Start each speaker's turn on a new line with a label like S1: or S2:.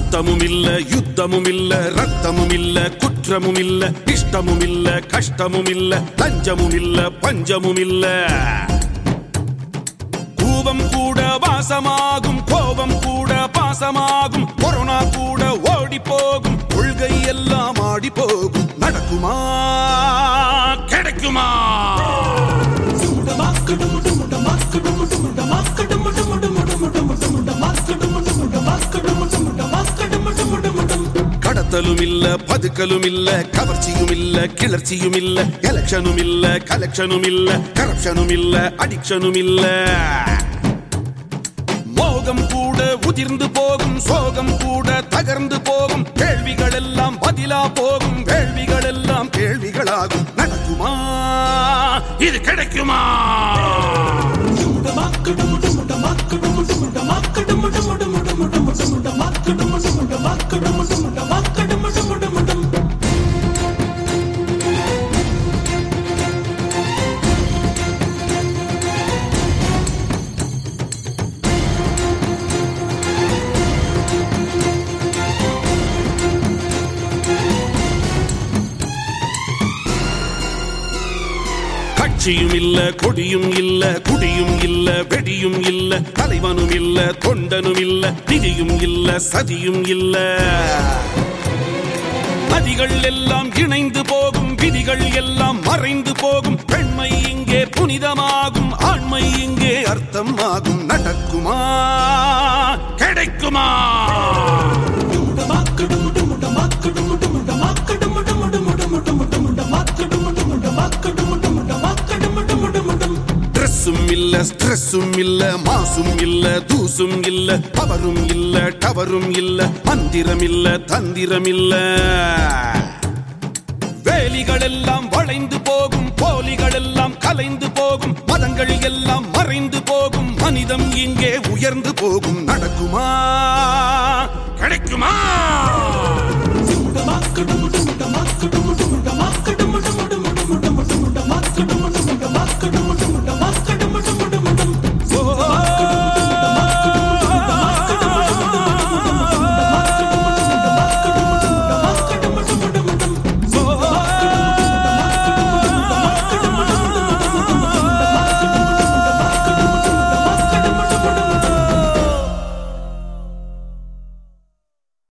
S1: சுத்தமும் இல்ல யுத்தமும் இல்ல ரத்தமும் இல்ல குற்றமும் இல்ல இஷ்டமும் இல்ல கஷ்டமும் இல்ல லஞ்சமும் இல்ல பஞ்சமும் இல்ல கூவம் கூட வாசமாகும் கோபம் கூட பாசமாகும் கொரோனா கூட ஓடி போகும் கொள்கை எல்லாம் ஆடி போகும் நடக்குமா கிடைக்குமா கடத்தலும் இல்ல பதுக்கலும் இல்ல கவர்ச்சியும் இல்ல கிளர்ச்சியும் இல்ல எலெக்ஷனும் இல்ல கலெக்ஷனும் இல்ல கரப்ஷனும் இல்ல அடிக்ஷனும் இல்ல மோகம் கூட உதிர்ந்து போகும் சோகம் கூட தகர்ந்து போகும் கேள்விகள் எல்லாம் பதிலா போகும் கேள்விகள் எல்லாம் கேள்விகளாகும் நடக்குமா இது கிடைக்குமா கட்சியும் இல்ல கொடியும் இல்ல குடியும் இல்ல வெடியும் இல்ல தலைவனும் இல்ல தொண்டனும் இல்ல நிதியும் இல்ல சதியும் இல்ல நதிகள் எல்லாம் இணைந்து போகும் விதிகள் எல்லாம் மறைந்து போகும் பெண்மை இங்கே புனிதமாகும் ஆண்மை இங்கே அர்த்தமாகும் நடக்குமா கிடைக்குமா ட்ரெஸ்ஸும் இல்ல ஸ்ட்ரெஸ்ஸும் இல்ல மாசும் இல்ல தூசும் இல்ல பவரும் இல்ல டவரும் இல்ல மந்திரம் இல்ல தந்திரம் இல்ல வேலிகள் எல்லாம் வளைந்து போகும் போலிகள் எல்லாம் கலைந்து போகும் மதங்கள் எல்லாம் மறைந்து போகும் மனிதம் இங்கே உயர்ந்து போகும் நடக்குமா கிடைக்குமா